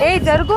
ఏ జరుగు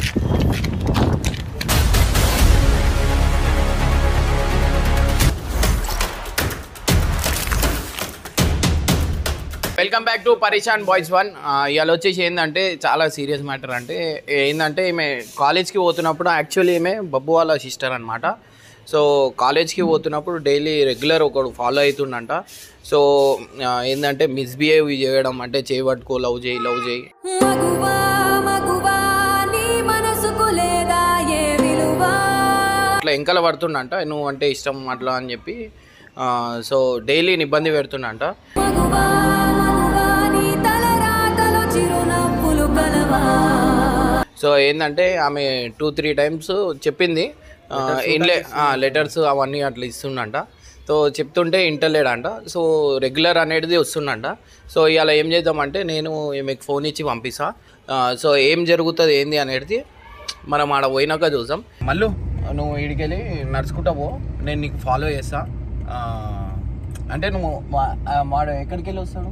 welcome back to Pareshan boys one ఇవాళ వచ్చేసి ఏంటంటే చాలా సీరియస్ మ్యాటర్ అంటే ఏంటంటే ఈమె కాలేజ్కి పోతున్నప్పుడు యాక్చువల్లీ ఈమె బబ్బు వాళ్ళ సిస్టర్ అనమాట సో కాలేజ్కి పోతున్నప్పుడు డైలీ రెగ్యులర్ ఒకడు ఫాలో అవుతుండంట సో ఆ, ఏంటంటే మిస్బిహేవ్ చేయడం అంటే చేయబట్టుకో లవ్ చేయి లవ్ చేయి మగువా మగువా నీ మనసుకు లేదా ఏ విలువా అట్లా ఎంకల పడుతుండంట నువ్వు అంటే ఇష్టం అట్లా అని చెప్పి ఆ, సో డైలీ ఇబ్బంది పెడుతుండంట మగువా మగువా నీ తలరాతలో చిరునవ్వులు కలవా సో ఏంటంటే ఆమె టూ త్రీ టైమ్స్ చెప్పింది ఇన్లే లెటర్స్ అవన్నీ అట్లా ఇస్తుండంట సో చెప్తుంటే ఇంటలేడంట సో రెగ్యులర్ అనేది వస్తుండంట సో ఇవాళ ఏం చేద్దామంటే నేను మీకు ఫోన్ ఇచ్చి పంపిస్తా ఆ, సో ఏం జరుగుతుంది ఏంది అనేది మనం ఆడ పోయినాక చూద్దాం మళ్ళీ నువ్వు ఈడికెళ్ళి నడుచుకుంటా పో నేను నీకు ఫాలో చేస్తా ఆ, అంటే నువ్వు మా- ఆ, వాడు ఎక్కడికి వెళ్ళి వస్తాడు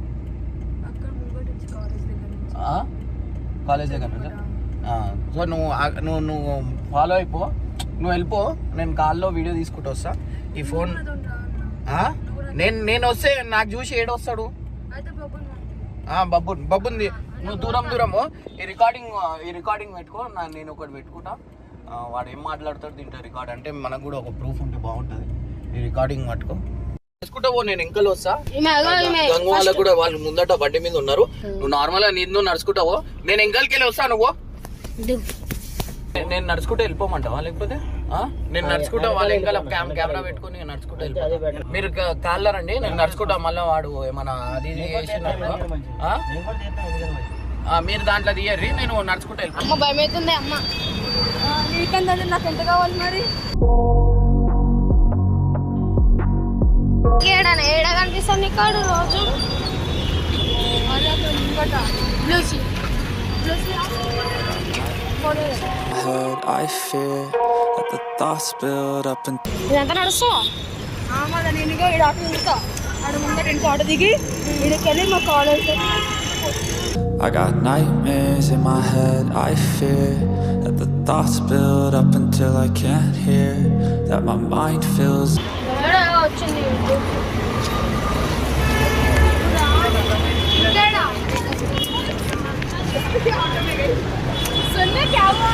ఆ? కాలేజ్ దగ్గర నుంచా? ఆ, సో నువ్వు ఆ- నువ్వు నువ్వు ఫాలో అయిపో నువ్వు వెళ్ళిపో నేను కాల్లో వీడియో తీసుకుంటూ వస్తా ఈ ఫోన్ ఆ? నేను నేను వస్తే నాకు చూసి ఏడు వస్తాడు ఆ, బబ్బు బబ్బుంది నువ్వు దూరం దూరము ఈ రికార్డింగ్ ఈ రికార్డింగ్ పెట్టుకో నా- నేను ఒకటి పెట్టుకుంటా ఆ, వాడు ఏం మాట్లాడతాడు దీంట్లో రికార్డ్ అంటే మనకు కూడా ఒక ప్రూఫ్ ఉంటే బాగుంటుంది ఈ రికార్డింగ్ పట్టుకో చేసుకుంటా పో నేను ఇంకలు వస్తా గంగు వాళ్ళకు కూడా వాళ్ళు ముందట బండి మీద ఉన్నారు నువ్వు నార్మల్ గా నీకు నువ్వు నడుచుకుంటావో నేను ఎంకల్కి వెళ్ళి వస్తా నువ్వు నే- నేను నడుచుకుంటూ వెళ్ళిపోమంటావా లేకపోతే ఆ? నేను నడుచుకుంటా వాళ్ళ ఇంకా కెమెరా పెట్టుకుని నేను నడుచుకుంటూ వెళ్ళిపోతా మీరు కా- కాళ్ళరండి నేను నడుచుకుంటా మళ్ళీ వాడు ఏమన్నా అది ఇది చేసినట్టు ఆ? ఆ, మీరు దాంట్లో తీయర్రి నేను నడుచుకుంటూ వెళ్ళిపోతా అమ్మ భయం అవుతుంది అమ్మ నీకంటే నాకు ఎంత కావాలి మరి ఏడన ఏడ కనిపిస్తాను నీకాడు రోజు బ్లూసీ head, I fear that the thoughts build up and ఇదంతా నడుస్తావా మళ్ళీ నేను ఇగో ఈడ ఆటో దిగుతా ఆడ ముందర ఇంటి ఆటో దిగి ఈడకెళ్ళి మా college I got nightmares in my head. I fear that the thoughts build up until I can't hear. That my mind fills ఏడ వచ్చింది ఇంకేడా? సున్నే క్యాబ్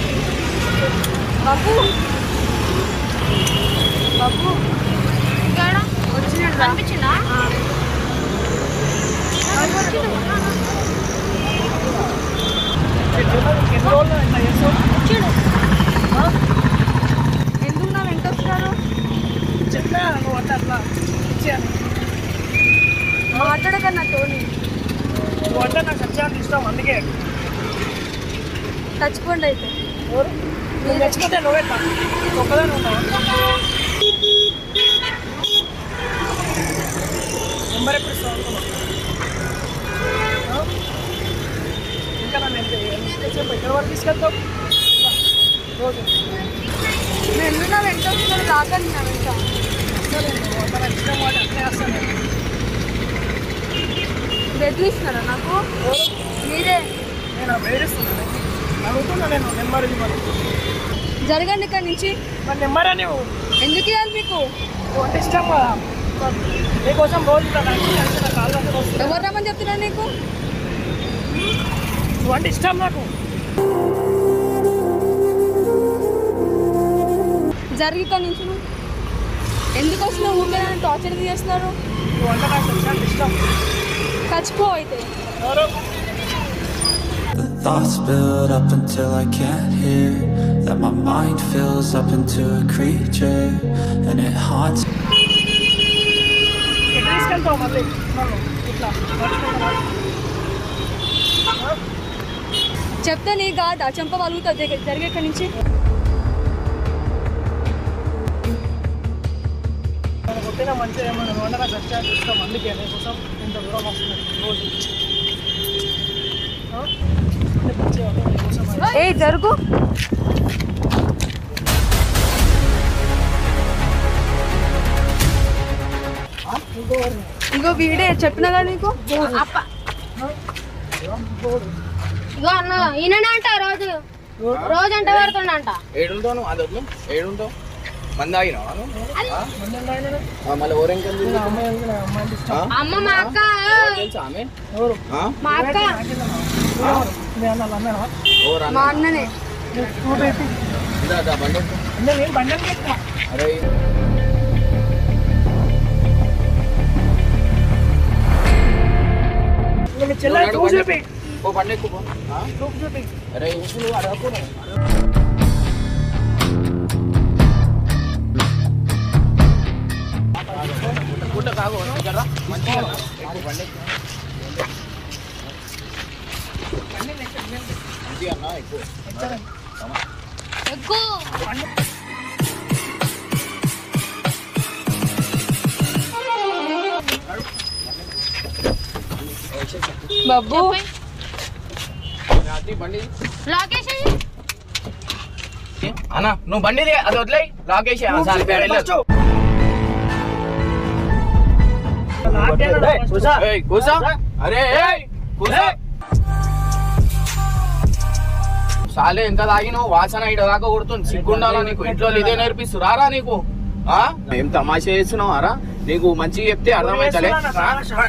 బాబు బాబు ఇంకేడా? వచ్చినాడు కనిపించిందా చూడు ఎందుకు నా వెంట వస్తున్నారు చెప్పా నువ్వు అంటే అట్లా ఇచ్చాను మాట్లాడక నా టోని నువ్వు అంటే నాకు సత్యానికి ఇష్టం అందుకే చచ్చిపోండి అయితే ఎవరు నువ్వు తెచ్చుకుంటే నువ్వెట్లా ఒక్కదాని ఉన్నావు నెంబర్ ఎప్పుడు ఇస్తావు అనుకున్నావు? ఆ? ఇంకా నన్ను ఎంత ఎంతసేపు ఎక్కడ వరకు తీసుకెళ్తావు రోజు నేను ఎందుకు నా వెంట వస్తున్నారు రాకండి నా వెంట సరే నువ్వు అంత నాకు ఇష్టం వాటి అట్లే వస్తాను బెదిరిస్తున్నారా నాకు మీరే నేను వేడిస్తున్నాను అడుగుతున్నా నేను నెంబర్ ఇవ్వను జరగండి ఇక్కడి నుంచి మరి నెంబర్ అని నువ్వు ఎందుకు ఇవ్వాలి మీకు నువ్వు అంటే ఇష్టం కదా నీకోసం రోజు ఇట్లా నడిచి నడిచి నా కాళ్ళు అందరూ వస్తున్నాయి. ఎవరు రమ్మని చెప్తున్నారు నీకు నువ్వు అంటే ఇష్టం నాకు జరిగి ఇక్కడి నుంచి నువ్వు ఎందుకు వస్తున్నావు ఊరికే నన్ను టార్చర్ చేస్తున్నారు నువ్వు అంటే నాకు సత్యానికి ఇష్టం చచ్చిపో అయితే ఎవరు the thoughts build up until I can't hear. That my mind fills up into a creature and it haunts ఎక్కడ తీసుకెళ్తావు మళ్ళీ నన్ను ఇట్లా నడుచుకుంటా చెప్తే నీ కాదా చెంప వలుగుతుంది జరిగే ఇక్కడి నుంచి నేను కొట్టిన మంచిగా ఏమన్నా నువ్వు అంటే నాకు సత్యానికి ఇష్టం అందుకే నీకోసం ఇంత దూరం వస్తున్నాను రోజు ఆ? అంటే మంచిగా ఉంది నీకోసం అని. ఏ జరుగు ఇంకోవారిని ఇంకో వీడే చెప్పినా కదా నీకు అప్ప ఇగో అన్న ఈయననే అంట రోజు రోజు అంట పడుతుండంట ఏడుంటావు నువ్వు అది వద్దు ఏడుంటావు మంది ఆగినావా నువ్వు? ఆ? మంది ఎంత ఆయన? ఆ, మళ్ళీ ఓరెంకెళ్ళి నా అమ్మాయి ఎందుకు? నా అమ్మాయిని తీసుకు- ఆ? అమ్మ మా అక్క తెలుసా ఆమె ఎవరు ఆ? మా అక్క ఎవరు? మీ అన్న వాళ్ళ అన్ననా? ఓ రన్న. మా అన్ననే నువ్వు నువ్వు పెట్టి. ఇందా, దా, బండి ఎక్కు. అన్న నేను బండి అంటే ఎక్కువ. అరే నువ్వు మీ చెల్లె నడు, చూసి బండి చూపి. ఎక్కు. ఓ బండి ఎక్కు పో. ఆ? చూపి చూపి. అరే ఇంకు నువ్వు అడగకు నువ్వు. గుట్ట కాగు ఇక్కడ రా. మంచిగా రా. ఎక్కు బండి ఎక్కు. మంచిగా అన్నా ఎక్కువ ఎక్కువ బాబు రాత్రి బండి లోకేష్ అన్న నువ్వు బండి దిగ, అది వదిలేయి లాగేసి ఆ, సార్ ఇక్కడ వెళ్ళు. నాకేనా నా ఫస్ట్? ఏయ్, కూసో అరే ఏయ్, కూసో సాలే ఎంత తాగినావు వాసన ఇడ దాకా కొడుతుంది సిగ్గుండాలా నీకు ఇంట్లో ఇదే నేర్పిస్తు రారా నీకు ఆ ఏం తమాషా చేస్తున్నావు అరా నీకు మంచిగా చెప్తే అర్థమైతలే చేస్తున్నా నా తమాషా.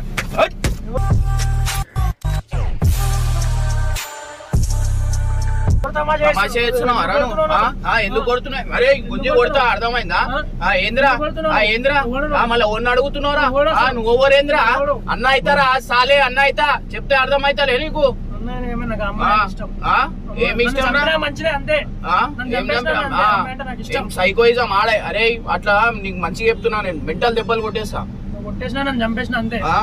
ఎవరు తమాషా తమాషా చేస్తున్నావు అరా నువ్వు ఆ? ఆ, ఎందుకు కొడుతున్నావు అరే గుంజి కొడతా అర్థమైందా ఆ ఏంద్రా ఆ ఏంద్రా ఆ మళ్ళీ ఒన్ను అడుగుతున్నావురా ఆ నువ్వు ఎవరేంద్రా అన్న అవుతారా సాలే అన్న అవుతా చెప్తే అర్థమైతలే నీకు అన్నయ్య ఏమైనా నాకు ఆ, అమ్మాయి ఇష్టం. ఆ? ఏమి ఇష్టం రా? నన్ను చంపినా మంచిదే అంతే ఆ? నన్ను ఏం చంపేసినా చంపినా? అంతే, ఆ. అమ్మాయి అంటే నాకు ఇష్టం. ఏం సైకోయిజం ఆడే అరే అట్లా నీకు మంచిగా చెప్తున్నా నేను మెంటల్ దెబ్బలు కొట్టేస్తా నువ్వు కొట్టేసినా నన్ను చంపేసిన అంతే ఆ?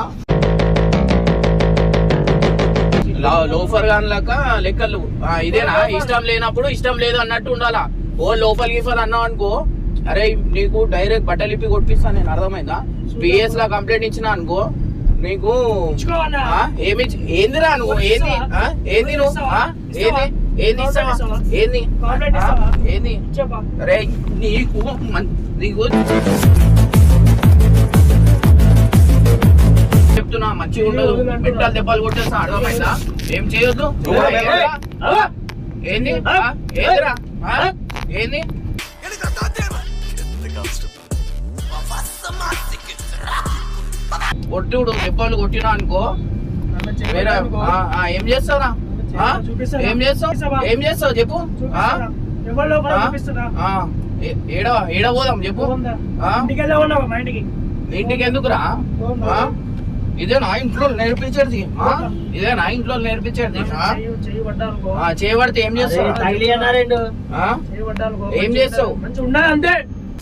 లా- లోఫర్ గాన్ లెక్క లెక్కలు ఆ, ఇదేనా ఇష్టం లేనప్పుడు ఇష్టం లేదు అన్నట్టు ఉండాలా ఓ లోపల్ గిఫర్ అన్నావు అనుకో అరే నీకు డైరెక్ట్ బట్టలు ఇప్పి కొట్టిస్తా నేను అర్థమైందా పిఎస్ లా కంప్లైంట్ ఇచ్చిన అనుకో నీకు ఇచ్చుకో అన్న. ఆ? ఏమి ఏందిరా నువ్వు ఏంది ఆ? ఏంది నువ్వు ఆ? ఏంది ఏంది ఇస్తావా ఏంది కంప్లైంట్ ఆ? ఇస్తావా? ఏంది చెప్పా అరే నీకు మన్- నీకు చెప్తున్నా మంచిగా ఉండదు మెంటల్ దెబ్బలు కొట్టేస్తా అర్థమైందా ఏం చేయొద్దు ఏందిరా? ఆ? ఏంది ఆ? ఏందిరా ఆ? ఏంది కొట్టుడు దెబ్బలు కొట్టినా అనుకో నన్ను వేరే చెప్పాలనుకో. ఆ, ఆ, ఏం చేస్తావురా ఆ? చూపిస్తారా? ఏం చేస్తావు చూపిస్తావా? ఏం చేస్తావు చెప్పు ఆ? చూపిస్తారా? ఎవరి లోపల ఆ? చూపిస్తుందా? ఆ. ఏ- ఏడ ఏడ పోదాం చెప్పు పోందా? ఆ? ఇంటికి వెళ్ళే ఉన్నావా మా ఇంటికి ఇంటికి ఎందుకురా ఆ? ఇదే నా ఇంట్లో నేర్పించేది ఆ? ఇదే నా ఇంట్లో నేర్పించేది ఆ? చెయ్యి- చెయ్యి పడ్డానుకో. ఆ, చేయబడితే ఏం చేస్తావు ఆ? చెయ్యి పడ్డానుకో. ఏం మంచిగా చేస్తావు? ఉండాలి. మంచిగా ఉండాలి అంతే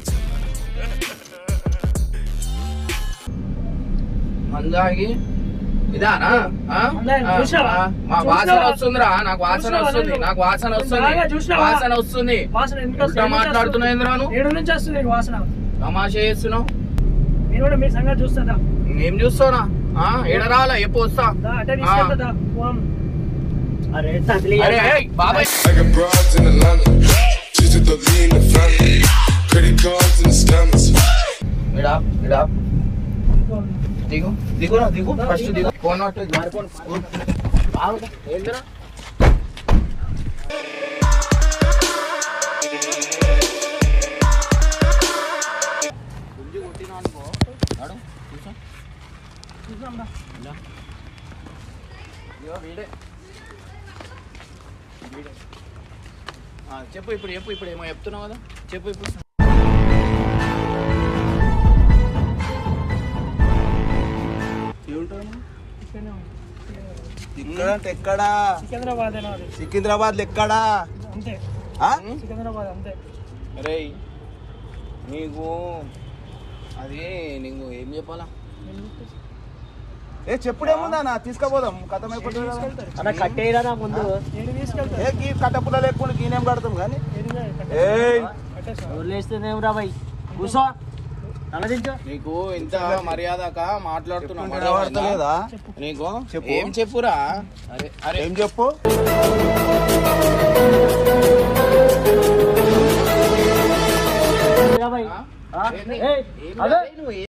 మందాగి ఇదానా ఆ? మందాగి ఆ, చూసావా? ఆ, మా వాసన చూసావా? వస్తుందిరా నాకు వాసన చూసావా వస్తుంది నేను? నాకు వాసన వస్తుంది బాగా చూసినావా? వాసన వస్తుంది వాసన ఎందుకు ఉల్టా వస్తుంది? ఏడు నుంచి మాట్లాడుతున్నావు ఏందిరా వస్తుంది? నువ్వు? ఏడు నుంచి వస్తుంది నీకు వాసన తమాషా చేస్తున్నావు నేను కూడా మీ సంగతి చూస్తుందా ఏం చూస్తావునా ఆ, ఏడ రావాలా ఎప్పుడు వస్తా దా, అటే ఆ. తీసుకెళ్తుందా పోం. అరే ఏయ్, బాబాయ్ I got broads in Atlanta. Just to the lean the family. Credit cards and the scammers. ఇడా ఇడా దిగు దిగురా దిగు ఫస్ట్ దిగు ఫోన్ అట్టు మారిపోను బాగుందా ఏందిరా గుంజి కొట్టినా అనుకో నడు కూర్చో చూద్దాం రా. ఇలా. ఇదిగో వీడే వీడే. ఆ, చెప్పు ఇప్పుడు చెప్పు ఇప్పుడు ఏమో చెప్తున్నావు కదా చెప్పు ఇప్పుడు ఇక్కడనే ఉంది. ఇక్కడ అంటే ఎక్కడా సికింద్రాబాద్ ఏనా అది సికింద్రాబాద్ ఎక్కడా అంతే ఆ? సికింద్రాబాద్ అంతే అరే నీకు అది నీకు ఏం చెప్పాలా ఏ చెప్పుడు ఏముందా నా తీసుకుపోదాం కథం అయిపోతుంది కదా. ఏడు తీసుకెళ్తా ఏ గీ కట్టపుల్ల లేకుండా గీనేం కడతాం కానీ ఏడు ఏయ్ కూర్చో నీకు ఇంత మర్యాదక మాట్లాడుతున్నా చెప్తుంటే వినబడతలేదా? నీకు చెప్పు. ఏం చెప్పురా అరే అరే ఏం చెప్పు ఆ? ఏంది? ఏంది? నువ్వు